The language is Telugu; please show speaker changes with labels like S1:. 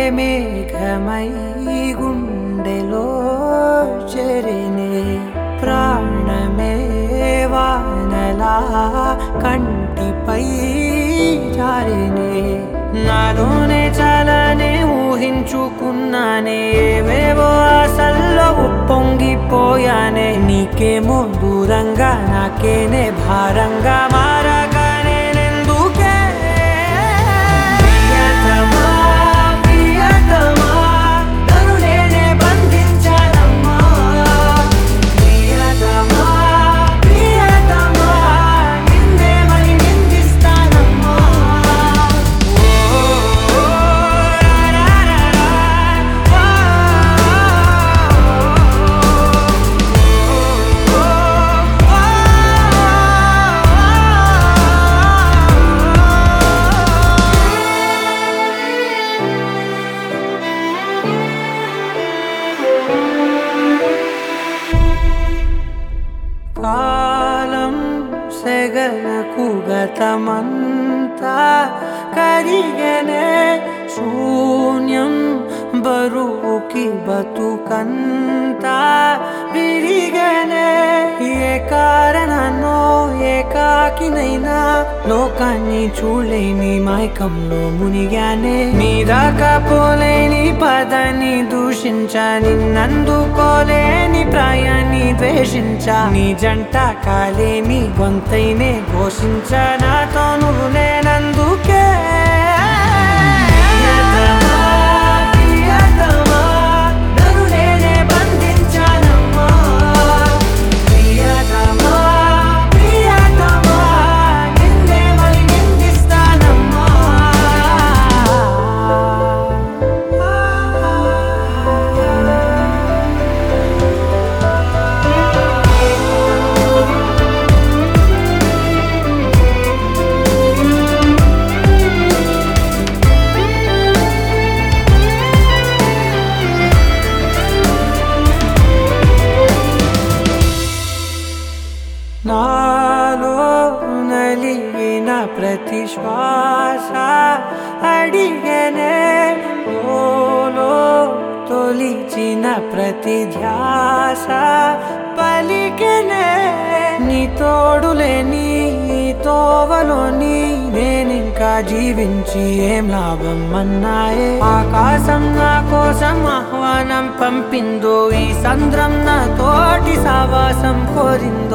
S1: మేఘమై గుండెలో చెరినే ప్రాణమే వానలా కంటిపై జారినే నాలోనే చాలానే ఊహించుకున్నానే ఏవేవో ఆశల్లో ఉప్పొంగిపోయానే నీకేమో దూరంగా నాకేనే భారంగా మారగానే నెందుకే ప్రియతమా ప్రియతమా నన్ను నేనే బంధించానమ్మా ప్రియతమా ప్రియతమా నిన్నే మరి నిందిస్తానమ్మా ఓ కాలం సెగలకు గతమంతా కరిగనే శూన్యం బరువుకి బతుకంతా విరిగనే ఏ కారణనో ఏకాకినైనా లోకాన్ని చూడలేని మైకంలో మునిగానే నీ దాకా పోలేని పదాన్ని దూషించా నిన్నందుకోలేని ప్రాయాన్ని ద్వేషించా నీ జంట కాలేని గొంతైనే ఘోషించా నాతో నువ్వు లేనందుకే ప్రియతమా, ప్రియతమా, నన్ను నేనే బంధించానమ్మా. ప్రియతమా, ప్రియతమా, నిన్నే మరి నిందిస్తానమ్మా. నాలో నలిగిన ప్రతి శ్వాస అడిగనే ఓలో తొలిచిన ప్రతి ధ్యాస పలికనే నీ తోడులేని నీ తోవలోని నేనింకా జీవించి ఏం లాభం అన్నాయే ఆకాశం నా కోసం ఆహ్వానం పంపిందో ఈ సంద్రం నా తోటి సావాసం కోరిందో